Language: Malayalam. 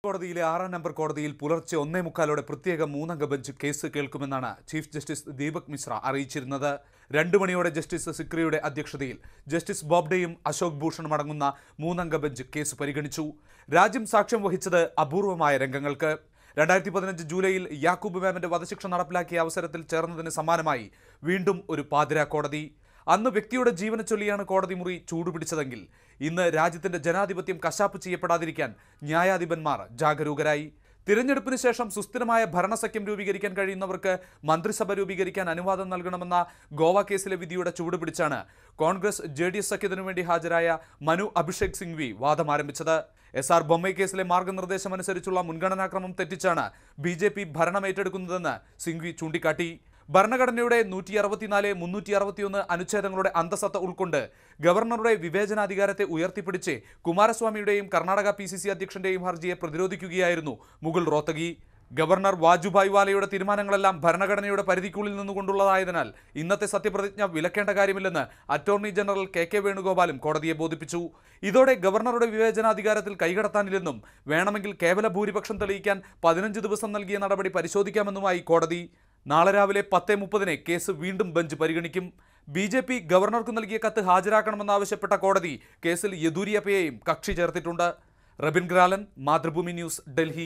കോടതിയിലെ ആറാം നമ്പർ കോടതിയിൽ പുലർച്ചെ ഒന്നേ മുക്കാലോടെ പ്രത്യേക മൂന്നംഗ ബെഞ്ച് കേസ് കേൾക്കുമെന്നാണ് ചീഫ് ജസ്റ്റിസ് ദീപക് മിശ്ര അറിയിച്ചിരുന്നത് രണ്ടു മണിയോടെ ജസ്റ്റിസ് സിക്രിയുടെ അധ്യക്ഷതയിൽ ജസ്റ്റിസ് ബോബ്ഡെയും അശോക് ഭൂഷണും അടങ്ങുന്ന മൂന്നംഗ ബെഞ്ച് കേസ് പരിഗണിച്ചു രാജ്യം സാക്ഷ്യം വഹിച്ചത് അപൂർവമായ രംഗങ്ങൾക്ക് രണ്ടായിരത്തി പതിനഞ്ച് ജൂലൈയിൽ യാക്കൂബ് മാമിന്റെ വധശിക്ഷ നടപ്പിലാക്കിയ അവസരത്തിൽ ചേർന്നതിന് സമാനമായി വീണ്ടും ഒരു പാതിരാ കോടതി അന്ന് വ്യക്തിയുടെ ജീവനെ ചൊല്ലിയാണ് കോടതി മുറി ചൂടുപിടിച്ചതെങ്കിൽ ഇന്ന് രാജ്യത്തിന്റെ ജനാധിപത്യം കശാപ്പ് ചെയ്യപ്പെടാതിരിക്കാൻ ന്യായാധിപന്മാർ ജാഗരൂകരായി തിരഞ്ഞെടുപ്പിന് ശേഷം സുസ്ഥിരമായ ഭരണസഖ്യം രൂപീകരിക്കാൻ കഴിയുന്നവർക്ക് മന്ത്രിസഭ രൂപീകരിക്കാൻ അനുവാദം നൽകണമെന്ന ഗോവ കേസിലെ വിധിയുടെ ചൂടുപിടിച്ചാണ് കോൺഗ്രസ് ജെ ഡി എസ് സഖ്യത്തിനു വേണ്ടി ഹാജരായ മനു അഭിഷേക് സിംഗ്വി വാദം ആരംഭിച്ചത് എസ് ആർ ബൊമ്മൈ കേസിലെ മാർഗനിർദ്ദേശം അനുസരിച്ചുള്ള മുൻഗണനാക്രമം തെറ്റിച്ചാണ് ബി ജെ പി ഭരണം ഏറ്റെടുക്കുന്നതെന്ന് സിംഗ്വി ചൂണ്ടിക്കാട്ടി ഭരണഘടനയുടെ നൂറ്റി അറുപത്തിനാല് മുന്നൂറ്റി അറുപത്തിയൊന്ന് അനുച്ഛേദങ്ങളുടെ അന്തസത്ത ഉൾക്കൊണ്ട് ഗവർണറുടെ വിവേചനാധികാരത്തെ ഉയർത്തിപ്പിടിച്ച് കുമാരസ്വാമിയുടെയും കർണാടക പി സി സി അധ്യക്ഷന്റെയും ഹർജിയെ പ്രതിരോധിക്കുകയായിരുന്നു മുകുൾ റോത്തഗി ഗവർണർ വാജുഭായ് വാലയുടെ തീരുമാനങ്ങളെല്ലാം ഭരണഘടനയുടെ പരിധിക്കുള്ളിൽ നിന്നുകൊണ്ടുള്ളതായതിനാൽ ഇന്നത്തെ സത്യപ്രതിജ്ഞ വിലക്കേണ്ട കാര്യമില്ലെന്ന് അറ്റോർണി ജനറൽ കെ കെ വേണുഗോപാലും കോടതിയെ ബോധിപ്പിച്ചു ഇതോടെ ഗവർണറുടെ വിവേചനാധികാരത്തിൽ കൈകടത്താനില്ലെന്നും വേണമെങ്കിൽ കേവല ഭൂരിപക്ഷം തെളിയിക്കാൻ പതിനഞ്ച് ദിവസം നൽകിയ നടപടി പരിശോധിക്കാമെന്നുമായി കോടതി നാളെ രാവിലെ പത്ത് മുപ്പതിന് കേസ് വീണ്ടും ബെഞ്ച് പരിഗണിക്കും ബി ജെ പി ഗവർണർക്ക് നൽകിയ കത്ത് ഹാജരാക്കണമെന്നാവശ്യപ്പെട്ട കോടതി കേസിൽ യെദൂരിയപ്പയെയും കക്ഷി ചേർത്തിട്ടുണ്ട് റബിൻ ഗ്രാലൻ മാതൃഭൂമി ന്യൂസ് ഡൽഹി